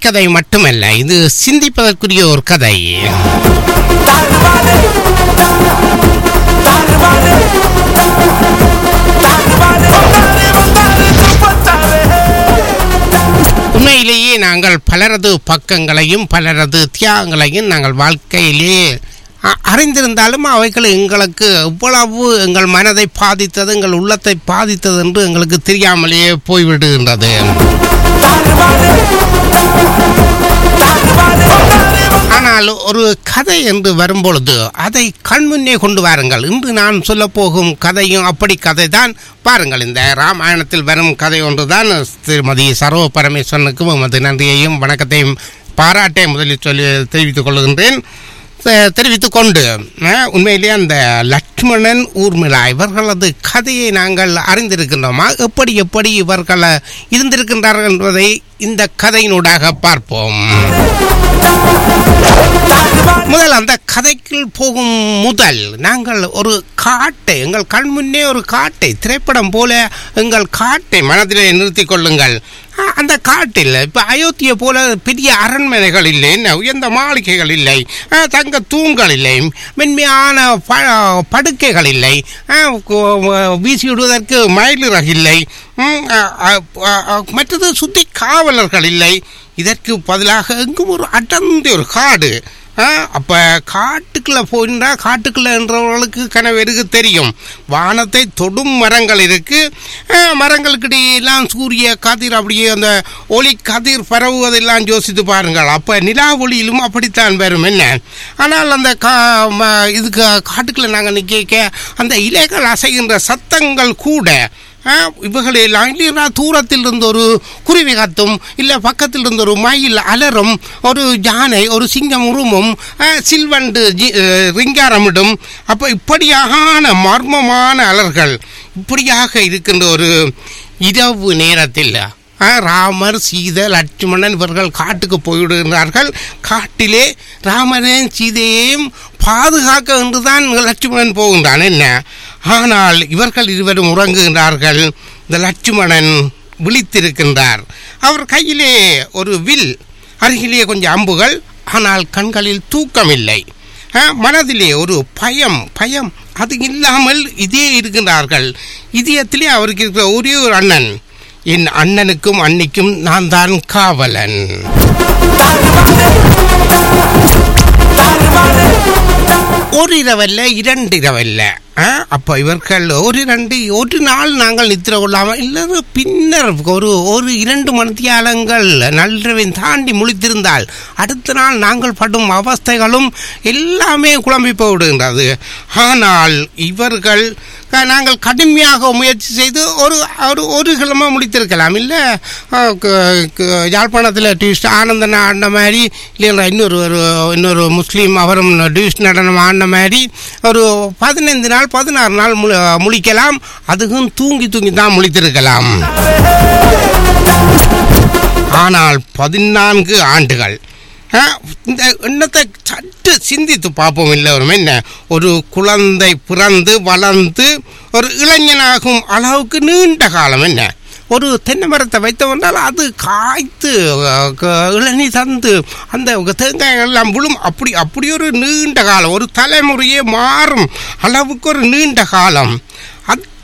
கதை மட்டுமல்ல இது சிந்திப்பதற்குரிய ஒரு கதை உண்மையிலேயே நாங்கள் பலரது பக்கங்களையும் பலரது தியாகங்களையும் நாங்கள் வாழ்க்கையிலே அ- அறிந்திருந்தாலும் அவைகள் எங்களுக்கு எவ்வளவு எங்கள் மனதை பாதித்தது எங்கள் உள்ளத்தை பாதித்தது என்று எங்களுக்கு தெரியாமலேயே போய்விடுகின்றது ஆனால் ஒரு கதை என்று வரும்பொழுது அதை கண்முன்னே கொண்டு வாருங்கள் இன்று நான் சொல்ல போகும் கதையும் அப்படி கதை தான் பாருங்கள் இந்த ராமாயணத்தில் வரும் கதை ஒன்றுதான் திருமதி சர்வ பரமேஸ்வரனுக்கும் உமது நன்றியையும் வணக்கத்தையும் பாராட்டை முதலில் சொல்லி தெரிவித்துக் கொள்கின்றேன் தெ- தெரிவித்துக் கொண்டு அஹ், உண்மையிலேயே அந்த லட்சுமணன் ஊர்மிளா இவர்களது கதையை நாங்கள் அறிந்திருக்கின்றோமா எப்படி எப்படி இவர்கள் இருந்திருக்கின்றார்கள் என்பதை இந்த கதையினூடாக பார்ப்போம் முதல் அந்த கதைக்குள் போகும் முதல் நாங்கள் ஒரு காட்டை எங்கள் கண் முன்னே ஒரு காட்டை திரைப்படம் போல எங்கள் காட்டை மனதிலே நிறுத்திக் கொள்ளுங்கள் ஆ, அந்த காட்டில் இப்போ அயோத்தியை போல பெரிய அரண்மனைகள் இல்லை என்ன உயர்ந்த மாளிகைகள் இல்லை ஆ, தங்க தூண்கள் இல்லை மென்மையான ப- படுக்கைகள் இல்லை ஆ, கு- வீசி விடுவதற்கு மயிலிறகு இல்லை ம், ஆ, ஆ, ஆ, மற்றது சுத்தி காவலர்கள் இல்லை இதற்கு பதிலாக எங்கும் ஒரு அடர்ந்த ஒரு காடு ஆ, அப்ப காட்டுக்குள்ள போயிருந்தா காட்டுக்குள்ள என்றவர்களுக்கு கனவெருக்கு தெரியும் வானத்தை தொடும் மரங்கள் இருக்கு ஆ, மரங்களுக்கு இடையெல்லாம் சூரிய கதிர் அப்படியே அந்த ஒளி கதிர் பரவுவதெல்லாம் யோசித்து பாருங்கள் அப்ப நிலா ஒளியிலும் அப்படித்தான் வரும் என்ன ஆனால் அந்த கா ம- இதுக்கு காட்டுக்குள்ள நாங்கள் நிக்க அந்த இலைகள் அசைகின்ற சத்தங்கள் கூட ஆ, இவைகளெல்லாம் இல்லைன்னா தூரத்தில் இருந்து ஒரு குருவி கத்தும் இல்லை பக்கத்தில் இருந்து ஒரு மயில் அலறும் ஒரு யானை ஒரு சிங்கம் உருமும் ஆ, சில்வண்டு ஜி- அ, ரிங்காரமிடும் அப்போ இப்படியான மர்மமான அலர்கள் இப்படியாக இருக்கின்ற ஒரு இரவு நேரத்தில் ஆ, ராமர் சீதை லட்சுமணன் இவர்கள் காட்டுக்கு போய்விடுகிறார்கள் காட்டிலே ராமரையும் சீதையையும் பாதுகாக்க என்றுதான் லட்சுமணன் போகின்றான் என்ன ஆனால் இவர்கள் இருவரும் உறங்குகின்றார்கள் இந்த லட்சுமணன் விழித்திருக்கின்றார் அவர் கையிலே ஒரு வில் அருகிலே கொஞ்சம் அம்புகள் ஆனால் கண்களில் தூக்கமில்லை ஆ, மனதிலே ஒரு பயம் பயம் அது இல்லாமல் இதே இருக்கின்றார்கள் இதயத்திலே அவருக்கு இருக்கிற ஒரே ஒரு அண்ணன் என் அண்ணனுக்கும் அன்னிக்கும் நான் தான் காவலன் ஒரு இரவல்ல இரண்டு இரவல்ல ஆ, அப்ப இவர்கள் ஒரு ரெண்டு ஒரு நாள் நாங்கள் நித்திர கொள்ளாமல் இல்லை பின்னர் ஒரு ஒரு இரண்டு மணித்தியாலங்கள் நள்ளிரவை தாண்டி முழித்திருந்தால் அடுத்த நாள் நாங்கள் படும் அவஸ்தைகளும் எல்லாமே குழம்பி போய்விடுகின்றது ஆனால் இவர்கள் க- நாங்கள் கடுமையாக முயற்சி செய்து ஒரு ஒரு ஒரு கிழமை முடித்திருக்கலாம் இல்லை யாழ்ப்பாணத்தில் டியூஸ்ட் ஆனந்தன் ஆடின மாதிரி இல்லைங்களா இன்னொரு ஒரு இன்னொரு முஸ்லீம் அவரும் டியூஸ்ட் நடனம் ஆடின மாதிரி ஒரு பதினைந்து நாள் பதினாறு நாள் மு முழிக்கலாம் அதுவும் தூங்கி தூங்கி தான் முழித்திருக்கலாம் ஆனால் பதினான்கு ஆண்டுகள் ஆ, இந்த எண்ணத்தை சற்று சிந்தித்து பார்ப்போம் எல்லோரும் என்ன ஒரு குழந்தை பிறந்து வளர்ந்து ஒரு இளைஞனாகும் அளவுக்கு நீண்ட காலம் என்ன ஒரு தென்னை மரத்தை வைத்தவென்றால் அது காய்த்து அஹ், க- இளநீ தந்து அந்த தேங்காய் எல்லாம் விழும் அப்படி அப்படி ஒரு நீண்ட காலம் ஒரு தலைமுறையே மாறும் அளவுக்கு ஒரு நீண்ட காலம்